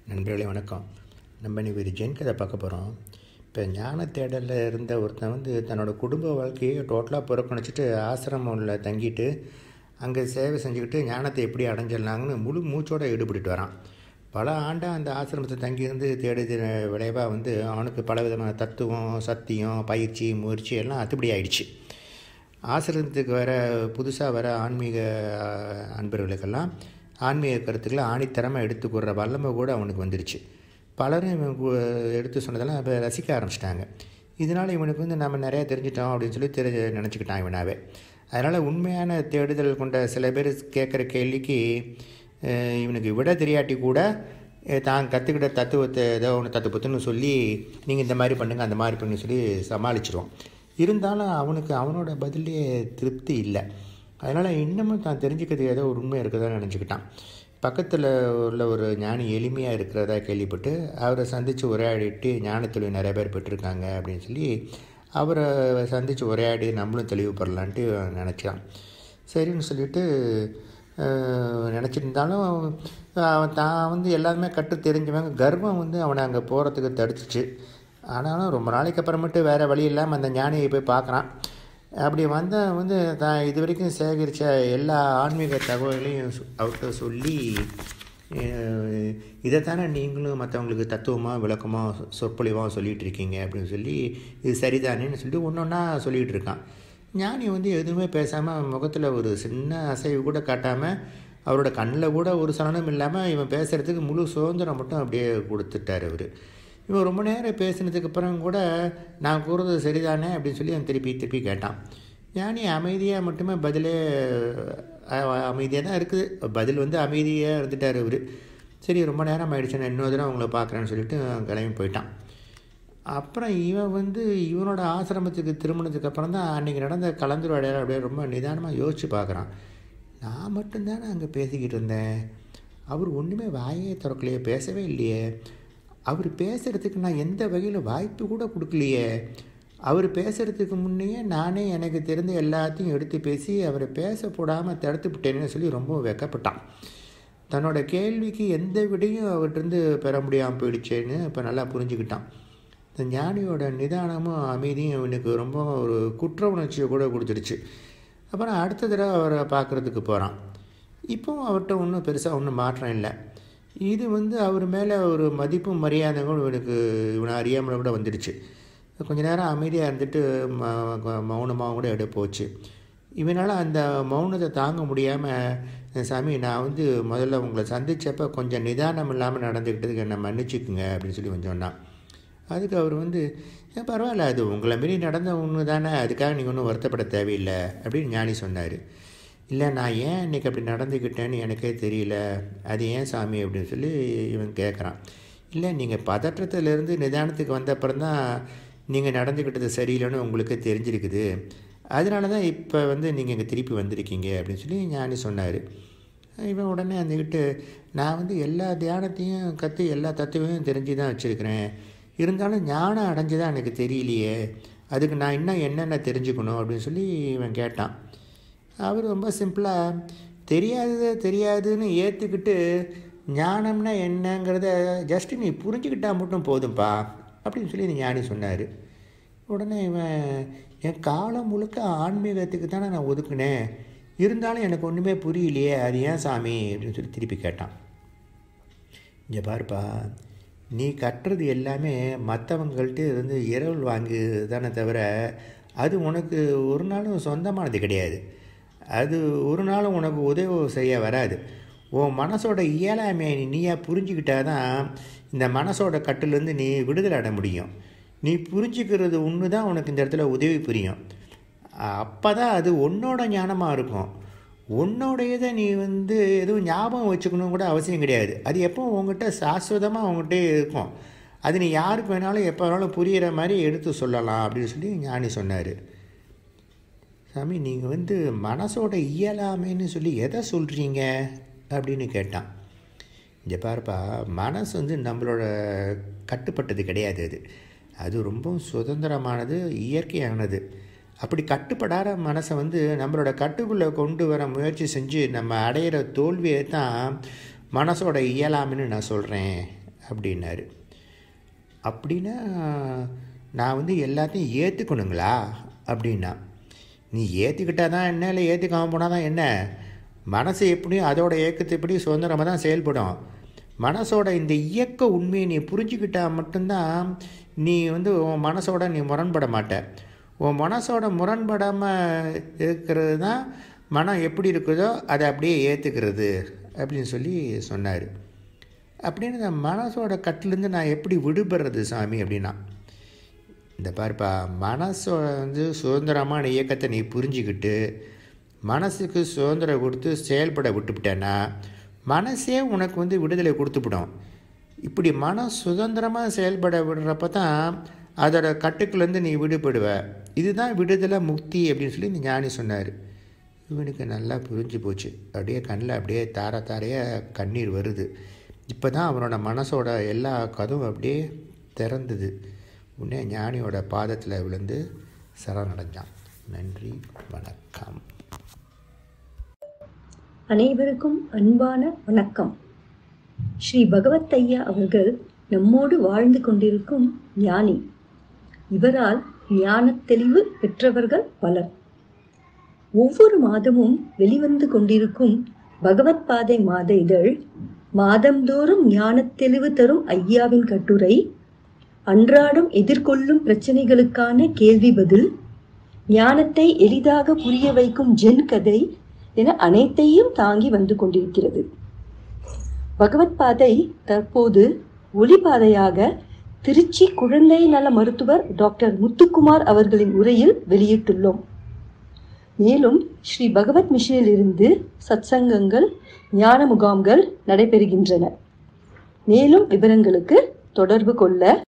நண்பர்களே வணக்கம் நம்ம இன்னைக்கு ஒரு ஜென் கதை பார்க்க போகிறோம் இப்போ ஞான தேடலில் இருந்த ஒருத்தன் வந்து தன்னோட குடும்ப வாழ்க்கையை டோட்டலாக புறக்கணிச்சிட்டு ஆசிரமில் தங்கிட்டு அங்கே சேவை செஞ்சுக்கிட்டு ஞானத்தை எப்படி அடைஞ்சிடலாங்கன்னு முழு மூச்சோடு ஈடுபட்டுட்டு வரான் பல ஆண்டாக அந்த ஆசிரமத்தை தங்கியிருந்து தேடுத விளைவாக வந்து அவனுக்கு பல விதமான தத்துவம் சத்தியம் பயிற்சி முயற்சி எல்லாம் அத்துப்படி ஆயிடுச்சு ஆசிரமத்துக்கு வர புதுசாக வர ஆன்மீக அஹ், அன்பர்களுக்கெல்லாம் ஆன்மீக கருத்துக்களை ஆணித்தரமாக எடுத்துக்கூடுற வல்லமை கூட அவனுக்கு வந்துருச்சு பலரும் இவன் கு- எடுத்து சொன்னதெல்லாம் இப்போ ரசிக்க ஆரம்பிச்சிட்டாங்க இதனால் இவனுக்கு வந்து நம்ம நிறையா தெரிஞ்சிட்டோம் அப்படின்னு சொல்லி தெரி நினச்சிக்கிட்டான் இவனாவே அதனால் உண்மையான தேடுதல் கொண்ட சில பேர் கேட்குற கேள்விக்கு அஹ், இவனுக்கு விட தெரியாட்டி கூட அஹ், தான் கற்றுக்கிட்ட தத்துவத்தை ஏதோ ஒன்று தத்துவத்துன்னு சொல்லி நீங்கள் இந்த மாதிரி பண்ணுங்க அந்த மாதிரி பண்ணுங்க சொல்லி சமாளிச்சிருவோம் இருந்தாலும் அவனுக்கு அவனோட பதிலே திருப்தி இல்லை அதனால் இன்னமும் தான் தெரிஞ்சுக்கிறது ஏதோ ஒரு உண்மை இருக்குதா நினச்சிக்கிட்டான் பக்கத்தில் உள்ள ஒரு ஞானி எளிமையாக இருக்கிறதா கேள்விப்பட்டு அவரை சந்தித்து உரையாடிட்டு ஞான தெளிவு நிறைய பேர் பெற்றிருக்காங்க அப்படின்னு சொல்லி அவரை சந்தித்து உரையாடி நம்மளும் தெளிவு பெறலான்ட்டு நினச்சான் சரின்னு சொல்லிட்டு அஹ், நினச்சிருந்தாலும் அவன் தான் வந்து எல்லாருமே கட்டு தெரிஞ்சவங்க கர்வம் வந்து அவனை அங்கே போகிறதுக்கு தடுத்துச்சு ஆனாலும் ரொம்ப நாளைக்கு அப்புறமேட்டு வேறு வழி இல்லாமல் அந்த ஞானியை போய் பார்க்குறான் அப்படி வந்த வந்து தான் இது வரைக்கும் சேகரித்த எல்லா ஆன்மீக தகவல்களையும் சொ- அவர்கிட்ட சொல்லி அஹ், இதைத்தானே நீங்களும் மற்றவங்களுக்கு தத்துவமாக விளக்கமாக சொற்பொழிவாக சொல்லிகிட்டு இருக்கீங்க அப்படின்னு சொல்லி இது சரிதானேன்னு சொல்லிட்டு ஒன்று ஒன்றா சொல்லிகிட்டு இருக்கான் ஞானி வந்து எதுவுமே பேசாமல் முகத்தில் ஒரு சின்ன அசைவு கூட காட்டாமல் அவரோட கண்ணில் கூட ஒரு சலனம் இல்லாமல் இவன் பேசுகிறதுக்கு முழு சுதந்திரம் மட்டும் அப்படியே கொடுத்துட்டார் அவர் இவன் ரொம்ப நேரம் பேசினதுக்கு அப்புறம் கூட நான் கூறுறது சரிதானே அப்படின்னு சொல்லி அவன் திருப்பி திருப்பி கேட்டான் ஞானி அமைதியாக மட்டுமே பதிலே அமைதியாக தான் இருக்குது பதில் வந்து அமைதியாக இருந்துட்டார் இவர் சரி ரொம்ப நேரம் ஆயிடுச்சு நான் இன்னொரு தடவை உங்களை பார்க்குறேன்னு சொல்லிட்டு அவன் கிளம்பி போயிட்டான் அப்புறம் இவன் வந்து இவனோட ஆசிரமத்துக்கு திருமணத்துக்கு அப்புறம் தான் அன்றைக்கி நடந்த கலந்துரையாடல் அப்படியே ரொம்ப நிதானமாக யோசித்து பார்க்குறான் நான் மட்டும்தானே அங்கே பேசிக்கிட்டு இருந்தேன் அவர் ஒன்றுமே வாயே திறக்கலையே பேசவே இல்லையே அவர் பேசுகிறதுக்கு நான் எந்த வகையில் வாய்ப்பு கூட கொடுக்கலையே அவர் பேசுகிறதுக்கு முன்னையே நானே எனக்கு தெரிந்த எல்லாத்தையும் எடுத்து பேசி அவரை பேச போடாமல் தடுத்து விட்டேன்னு சொல்லி ரொம்ப வெக்கப்பட்டான் தன்னோட கேள்விக்கு எந்த விடையும் அவர்கிட்டருந்து பெற முடியாமல் போயிடுச்சேன்னு இப்போ நல்லா புரிஞ்சுக்கிட்டான் இந்த ஞானியோட நிதானமும் அமைதியும் இவனுக்கு ரொம்ப ஒரு குற்ற உணர்ச்சியை கூட கொடுத்துருச்சு அப்புறம் அடுத்த தடவை அவரை பார்க்குறதுக்கு போகிறான் இப்போவும் அவர்கிட்ட ஒன்றும் பெருசாக ஒன்றும் மாற்றம் இல்லை இது வந்து அவர் மேலே ஒரு மதிப்பும் மரியாதைகளும் இவனுக்கு இவனை அறியாமல் கூட வந்துடுச்சு கொஞ்ச நேரம் அமைதியாக இருந்துட்டு ம மௌனமாக கூட எடுத்து போச்சு இவனால் அந்த மௌனத்தை தாங்க முடியாமல் சாமி நான் வந்து முதல்ல உங்களை சந்திச்சப்ப கொஞ்சம் நிதானம் இல்லாமல் நடந்துக்கிட்டதுக்கு என்னை மன்னிச்சுக்குங்க அப்படின்னு சொல்லி கொஞ்சம் சொன்னான் அதுக்கு அவர் வந்து "ஏன் பரவாயில்ல அது உங்களை மாரி நடந்த ஒன்று தானே அதுக்காக நீங்கள் ஒன்றும் வருத்தப்பட தேவையில்லை அப்படின்னு ஞானி சொன்னார் இல்லை நான் ஏன் இன்னைக்கு அப்படி நடந்துக்கிட்டேன்னு எனக்கே தெரியல அது ஏன் சாமி அப்படின்னு சொல்லி இவன் கேட்குறான் இல்லை நீங்கள் பதற்றத்திலேருந்து நிதானத்துக்கு வந்த அப்புறம் தான் நீங்கள் நடந்துக்கிட்டது சரியில்லைன்னு உங்களுக்கு தெரிஞ்சிருக்குது அதனால தான் இப்போ வந்து நீங்கள் இங்கே திருப்பி வந்திருக்கீங்க அப்படின்னு சொல்லி ஞானி சொன்னார் இவன் உடனே வந்துக்கிட்டு நான் வந்து எல்லா தியானத்தையும் கற்று எல்லா தத்துவத்தையும் தெரிஞ்சு தான் வச்சுருக்கிறேன் இருந்தாலும் ஞானம் அடைஞ்சதா எனக்கு தெரியலையே அதுக்கு நான் இன்னும் என்னென்ன தெரிஞ்சுக்கணும் அப்படின்னு சொல்லி இவன் கேட்டான் அவர் ரொம்ப சிம்பிளாக தெரியாதது தெரியாதுன்னு ஏற்றுக்கிட்டு ஞானம்னா என்னங்கிறத ஜஸ்ட் நீ புரிஞ்சுக்கிட்டா மட்டும் போதும்ப்பா அப்படின்னு சொல்லி இந்த ஞானி சொன்னார் உடனே இவன் என் காலம் முழுக்க ஆன்மீகத்துக்கு தானே நான் ஒதுக்குனேன் இருந்தாலும் எனக்கு ஒன்றுமே புரியலையே அது ஏன் சாமி அப்படின்னு சொல்லி திருப்பி கேட்டான் இங்கே பாருப்பா நீ கட்டுறது எல்லாமே மற்றவங்கள்ட்ட இருந்து இரவல் வாங்கி தானே தவிர அது உனக்கு ஒரு நாளும் சொந்தமானது கிடையாது அது ஒரு நாளும் உனக்கு உதவி செய்ய வராது உன் மனசோட இயலாமையை நீ நீயா புரிஞ்சுக்கிட்டாதான் இந்த மனசோட கட்டுலேருந்து நீ விடுதலை அடைய முடியும் நீ புரிஞ்சுக்கிறது ஒன்று தான் உனக்கு இந்த இடத்துல உதவி புரியும் அப்போ தான் அது உன்னோட ஞானமாக இருக்கும் உன்னோடையதை நீ வந்து எதுவும் ஞாபகம் வச்சுக்கணும் கூட அவசியம் கிடையாது அது எப்போ உங்ககிட்ட சாஸ்வதமாக உங்ககிட்ட இருக்கும் அது நீ யாருக்கு வேணாலும் எப்போ வேணாலும் புரிகிற மாதிரி எடுத்து சொல்லலாம் அப்படின்னு சொல்லி ஞானி சொன்னார் சாமி நீங்கள் வந்து மனசோட இயலாமைன்னு சொல்லி எதை சொல்கிறீங்க அப்படின்னு கேட்டான் இங்கே பாருப்பா மனசு வந்து நம்மளோட கட்டுப்பட்டது கிடையாது அது அது ரொம்ப சுதந்திரமானது இயற்கையானது அப்படி கட்டுப்படாத மனசை வந்து நம்மளோட கட்டுக்குள்ளே கொண்டு வர முயற்சி செஞ்சு நம்ம அடையிற தோல்வியை தான் மனசோட இயலாமைன்னு நான் சொல்கிறேன் அப்படின்னாரு அப்படின்னா நான் வந்து எல்லாத்தையும் ஏற்றுக்கணுங்களா அப்படின்னா நீ ஏற்றுக்கிட்டா தான் என்ன இல்லை ஏற்றுக்காம போனால் தான் என்ன மனசு எப்படியும் அதோட இயக்கத்தை எப்படி சுதந்திரமாக தான் செயல்படும் மனசோட இந்த இயக்க உண்மையை நீ புரிஞ்சுக்கிட்டா மட்டும்தான் நீ வந்து உன் மனசோட நீ முரண்பட மாட்ட உன் மனசோட முரண்படாமல் இருக்கிறது தான் மனம் எப்படி இருக்குதோ அதை அப்படியே ஏற்றுக்கிறது அப்படின்னு சொல்லி சொன்னார் அப்படின்னு இந்த மனசோட கட்டிலேருந்து நான் எப்படி விடுபடுறது சாமி அப்படின்னா இந்த பாருப்பா மனசோட வந்து சுதந்திரமான இயக்கத்தை நீ புரிஞ்சுக்கிட்டு மனசுக்கு சுதந்திரம் கொடுத்து செயல்பட விட்டுவிட்டேன்னா மனசே உனக்கு வந்து விடுதலை கொடுத்துவிடும் இப்படி மனம் சுதந்திரமாக செயல்பட விடுறப்ப தான் அதோட கட்டுக்குலேருந்து நீ விடுபடுவ இதுதான் விடுதலை முக்தி அப்படின்னு சொல்லி இந்த ஞானி சொன்னார் இவனுக்கு நல்லா புரிஞ்சு போச்சு அப்படியே கண்ணில் அப்படியே தார தாரையாக கண்ணீர் வருது இப்போ தான் அவனோட மனசோட எல்லா கதவும் அப்படியே திறந்தது உடனே ஞானியோட பாதத்தில் விழுந்து சரணடைஞ்சான் நன்றி வணக்கம் அனைவருக்கும் அன்பான வணக்கம் ஸ்ரீ பகவத் ஐயா அவர்கள் நம்மோடு வாழ்ந்து கொண்டிருக்கும் ஞானி இவரால் ஞானத் தெளிவு பெற்றவர்கள் பலர் ஒவ்வொரு மாதமும் வெளிவந்து கொண்டிருக்கும் பகவத் பாதை மாத இதழ் மாதந்தோறும் ஞானத் தெளிவு தரும் ஐயாவின் கட்டுரை அன்றாடம் எதிர்கொள்ளும் பிரச்சனைகளுக்கான கேள்வி பதில் ஞானத்தை எளிதாக புரிய வைக்கும் ஜென் கதை என அனைத்தையும் தாங்கி வந்து கொண்டிருக்கிறது பகவத் பாதை தற்போது ஒளிபாதையாக திருச்சி குழந்தை நல மருத்துவர் டாக்டர் முத்துக்குமார் அவர்களின் உரையில் வெளியிட்டுள்ளோம் மேலும் ஸ்ரீ பகவத் மிஷனில் இருந்து சத்சங்கங்கள் ஞான முகாம்கள் நடைபெறுகின்றன மேலும் விவரங்களுக்கு தொடர்பு கொள்ள